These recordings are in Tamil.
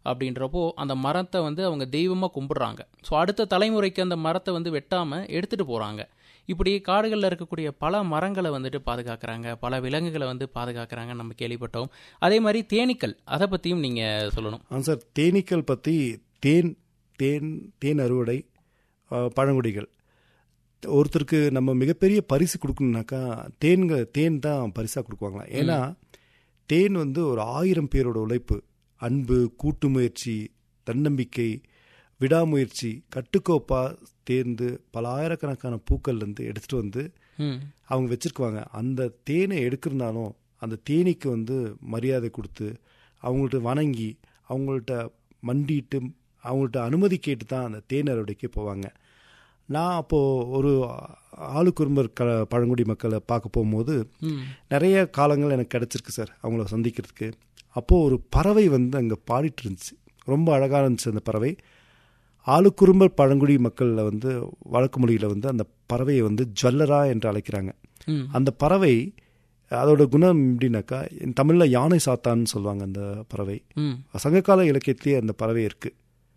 அப்படின்றப்போ அந்த மரத்தை வந்து அவங்க தெய்வமாக கும்பிடுறாங்க ஸோ அடுத்த தலைமுறைக்கு அந்த மரத்தை வந்து வெட்டாமல் எடுத்துகிட்டு போகிறாங்க இப்படி காடுகளில் இருக்கக்கூடிய பல மரங்களை வந்துட்டு பாதுகாக்கிறாங்க பல விலங்குகளை வந்து பாதுகாக்கிறாங்க நம்ம கேள்விப்பட்டோம் அதே மாதிரி தேனீக்கள் அதை பற்றியும் நீங்கள் சொல்லணும் ஆ சார் தேனீக்கள் பற்றி தேன் தேன் தேன் அறுவடை ஆ, பழங்குடிகள் ஒருத்தருக்கு நம்ம மிகப்பெரிய பரிசு கொடுக்கணுனாக்கா தேன்க தேன் தான் பரிசாக கொடுக்குவாங்களாம் ஏன்னா தேன் வந்து ஒரு ஆயிரம் பேரோட உழைப்பு அன்பு கூட்டு முயற்சி தன்னம்பிக்கை விடாமுயற்சி கட்டுக்கோப்பா தேர்ந்து பல ஆயிரக்கணக்கான பூக்கள்லேருந்து எடுத்துகிட்டு வந்து ம் அவங்க வச்சிருக்குவாங்க அந்த தேனை எடுக்கிறனாலும் அந்த தேனீக்கு வந்து மரியாதை கொடுத்து அவங்கள்ட்ட வணங்கி அவங்கள்ட்ட மண்டிட்டு அவங்கள்ட்ட அனுமதி கேட்டு தான் அந்த தேன் அறுவடைக்கு போவாங்க நான் அப்போது ஒரு ஆளுக்குறும்பர் க பழங்குடி மக்களை பார்க்க போகும்போது ம் நிறைய காலங்கள் எனக்கு கிடச்சிருக்கு சார் அவங்கள சந்திக்கிறதுக்கு அப்போது ஒரு பறவை வந்து அங்கே பாடிட்டு இருந்துச்சு ரொம்ப அழகாக இருந்துச்சு அந்த பறவை ஆளுக்குறும்பர் பழங்குடி மக்களில் வந்து வழக்கு மொழியில் வந்து அந்த பறவையை வந்து ஜல்லரா என்று அழைக்கிறாங்க ம் அந்த பறவை அதோட குணம் எப்படின்னாக்கா தமிழில் யானை சாத்தான்னு சொல்லுவாங்க அந்த பறவை ம் சங்ககால இலக்கியத்திலேயே அந்த பறவை இருக்கு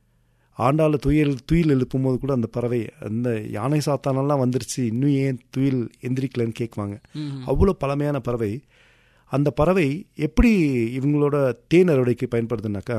ஆண்டாள துயில் துயில் எழுப்பும் போது கூட அந்த பறவை அந்த யானை சாத்தானெல்லாம் வந்துருச்சு இன்னும் ஏன் துயில் எந்திரிக்கலன்னு கேட்குவாங்க ம் அவ்வளோ பழமையான பறவை அந்த பறவை எப்படி இவங்களோட தேன் அறுவடைக்கு பயன்படுதுனாக்கா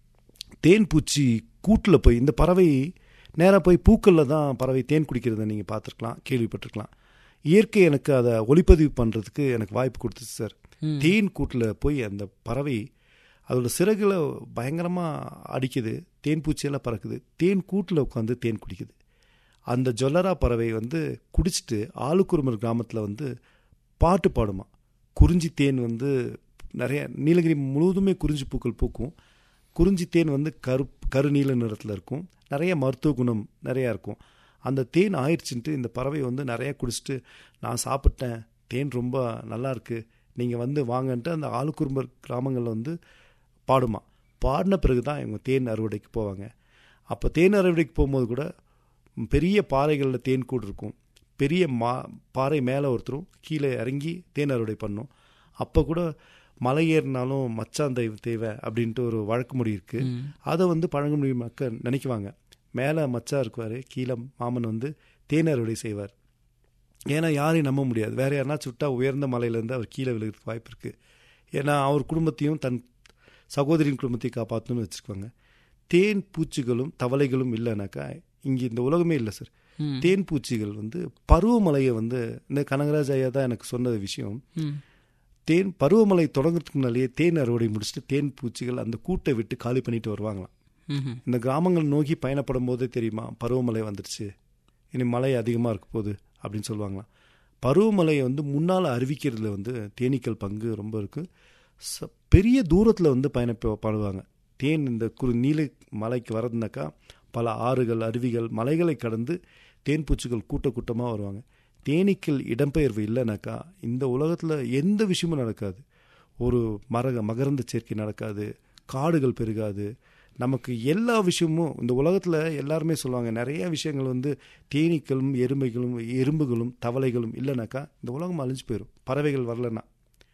தேன் பூச்சி கூட்டில் போய் இந்த பறவை நேராக போய் பூக்களில் தான் பறவை தேன் குடிக்கிறத நீங்கள் பார்த்துருக்கலாம் கேள்விப்பட்டிருக்கலாம் இயற்கை எனக்கு அதை ஒளிப்பதிவு பண்ணுறதுக்கு எனக்கு வாய்ப்பு கொடுத்துச்சு சார் ம். தேன் கூட்டில் போய் அந்த பறவை அதோட சிறகுல பயங்கரமாக அடிக்குது தேன் பூச்சியெல்லாம் பறக்குது தேன் கூட்டில் உட்காந்து தேன் குடிக்குது அந்த ஜொல்லரா பறவை வந்து குடிச்சிட்டு ஆளுக்குறுமர் கிராமத்தில் வந்து பாட்டு பாடுமா குறிஞ்சி தேன் வந்து நிறைய நீலகிரி முழுவதுமே குறிஞ்சி பூக்கள் பூக்கும் குறிஞ்சி தேன் வந்து கரு கருநீல நிறத்தில் இருக்கும் நிறைய மருத்துவ குணம் நிறையா இருக்கும் அந்த தேன் ஆயிடுச்சுன்ட்டு இந்த பறவை வந்து நிறைய குடிச்சிட்டு நான் சாப்பிட்டேன் தேன் ரொம்ப நல்லா இருக்கு நீங்கள் வந்து வாங்கன்ட்டு அந்த ஆளுக்குறும்பர் கிராமங்களில் வந்து பாடுமா பாடின பிறகு தான் இவங்க தேன் அறுவடைக்கு போவாங்க அப்போ தேன் அறுவடைக்கு போகும்போது கூட பெரிய பாறைகளில் தேன் கூடு இருக்கும் பெரிய மா பாறை மேலே ஒருத்தரும் கீழே இறங்கி தேன் அறுவடை பண்ணும் அப்போ கூட மலை ஏறினாலும் மச்சான் தெய்வ தேவை அப்படின்ட்டு ஒரு வழக்கு மொழி இருக்குது ம். அதை வந்து பழங்குடி மக்கள் நினைக்குவாங்க மேலே மச்சா இருக்குவார் கீழே மாமன் வந்து தேன் அறுவடை செய்வார் ஏன்னா யாரையும் நம்ப முடியாது வேற யாருனாச்சும் விட்டா உயர்ந்த மலையிலேருந்து அவர் கீழே விழுகிறதுக்கு வாய்ப்பு இருக்குது ஏன்னா அவர் குடும்பத்தையும் தன் சகோதரியின் குடும்பத்தையும் காப்பாற்றணும்னு வச்சுருக்காங்க தேன் பூச்சிகளும் தவளைகளும் இல்லைனாக்கா இங்கே இந்த உலகமே இல்லை சார் ம். தேன் பூச்சிகள் வந்து பருவமழையை வந்து இந்த கனகராஜ் ஐயா தான் எனக்கு சொன்ன விஷயம் ம் தேன் பருவமழை தொடங்குறதுக்கு முன்னாலேயே தேன் அறுவடை முடிச்சுட்டு தேன் பூச்சிகள் அந்த கூட்டை விட்டு காலி பண்ணிட்டு வருவாங்களாம் ம்ஹும். இந்த கிராமங்கள் நோக்கி பயணப்படும் போதே தெரியுமா பருவமழை வந்துருச்சு இனி மழை அதிகமாக இருக்க போகுது அப்படின்னு சொல்லுவாங்களாம் பருவமழையை வந்து முன்னால் அறிவிக்கிறதுல வந்து தேனீக்கள் பங்கு ரொம்ப இருக்குது ச பெரிய தூரத்தில் வந்து பயணப்படுவாங்க தேன் இந்த குறு நீல மலைக்கு வரதுனாக்கா பல ஆறுகள் அருவிகள் மலைகளை கடந்து தேன் பூச்சிகள் கூட்ட கூட்டமாக வருவாங்க தேனீக்கள் இடம்பெயர்வு இல்லைனாக்கா இந்த உலகத்தில் எந்த விஷயமும் நடக்காது ஒரு மரக மகரந்த சேர்க்கை நடக்காது காடுகள் பெருகாது நமக்கு எல்லா விஷயமும் இந்த உலகத்தில் எல்லாருமே சொல்லுவாங்க நிறைய விஷயங்கள் வந்து தேனீக்களும் எருமைகளும் எறும்புகளும் தவளைகளும் இல்லைனாக்கா இந்த உலகம் அழிஞ்சு போயிடும் பறவைகள் வரலன்னா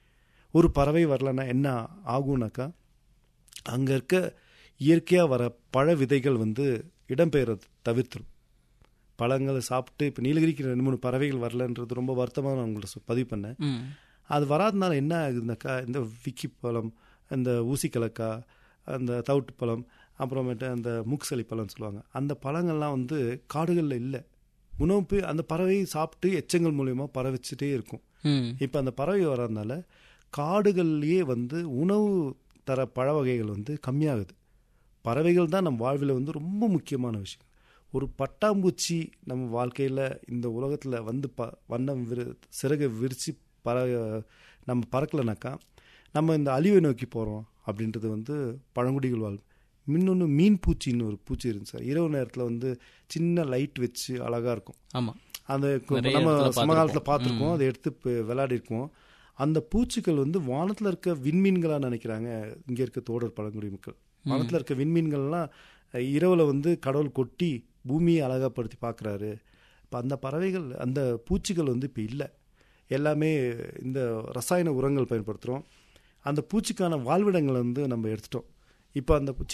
ஒரு பறவை வரலன்னா என்ன ஆகும்னாக்கா அங்கே இருக்க இயற்கையாக வர பழ விதைகள் வந்து இடம்பெயர்றது தவிர்த்துரும் பழங்களை சாப்பிட்டு இப்போ நீலகிரிக்கு ரெண்டு மூணு பறவைகள் வரலன்றது ரொம்ப வருத்தமாக நான் உங்கள்ட்ட சொ- பதிவு பண்ணேன் ம் அது வராதனால என்ன ஆகுதுனாக்கா இந்த விக்கி பழம் இந்த ஊசிக்கலக்கா அந்த தவிட்டு பழம் அப்புறமேட்டு அந்த மூக்சளி பழம்னு சொல்லுவாங்க அந்த பழங்கள்லாம் வந்து காடுகளில் இல்லை உணவு போய் அந்த பறவை சாப்பிட்டு எச்சங்கள் மூலயமா பரவிச்சுட்டே இருக்கும் ம் இப்போ அந்த பறவை வர்றதுனால காடுகள்லேயே வந்து உணவு தர பழ வகைகள் வந்து கம்மியாகுது பறவைகள் தான் நம்ம வாழ்வில் வந்து ரொம்ப முக்கியமான விஷயம் ஒரு பட்டாம்பூச்சி நம்ம வாழ்க்கையில் இந்த உலகத்தில் வந்து ப வண்ணம் விரு சிறகை விரித்து பற நம்ம பறக்கலைனாக்கா நம்ம இந்த அழிவை நோக்கி போகிறோம் அப்படின்றது வந்து பழங்குடிகள் வாழ் இன்னொன்று மீன் பூச்சின்னு ஒரு பூச்சி இருந்துச்சு சார் இரவு நேரத்தில் வந்து சின்ன லைட் வச்சு அழகாக இருக்கும் ஆமாம் அந்த கு- நிறைய நம்ம இடத்துல சமகாலத்தில் பார்த்திருப்போம். பார்த்துருக்கோம் அதை எடுத்து இப்போ விளையாடிருக்கோம் அந்த பூச்சிகள் வந்து வானத்தில் இருக்க விண்மீன்களாக நினைக்கிறாங்க இங்கே இருக்க தோடர் பழங்குடி மக்கள் வானத்தில் இருக்க விண்மீன்கள்லாம் அஹ், இரவுல வந்து கடவுள் கொட்டி பூமியை அழகாப்படுத்தி பார்க்குறாரு இப்போ அந்த பறவைகள் அந்த பூச்சிகள் வந்து இப்போ இல்லை எல்லாமே இந்த ரசாயன உரங்கள் பயன்படுத்துகிறோம் அந்த பூச்சிக்கான வாழ்விடங்களை வந்து நம்ம எடுத்துட்டோம் இப்போ அந்த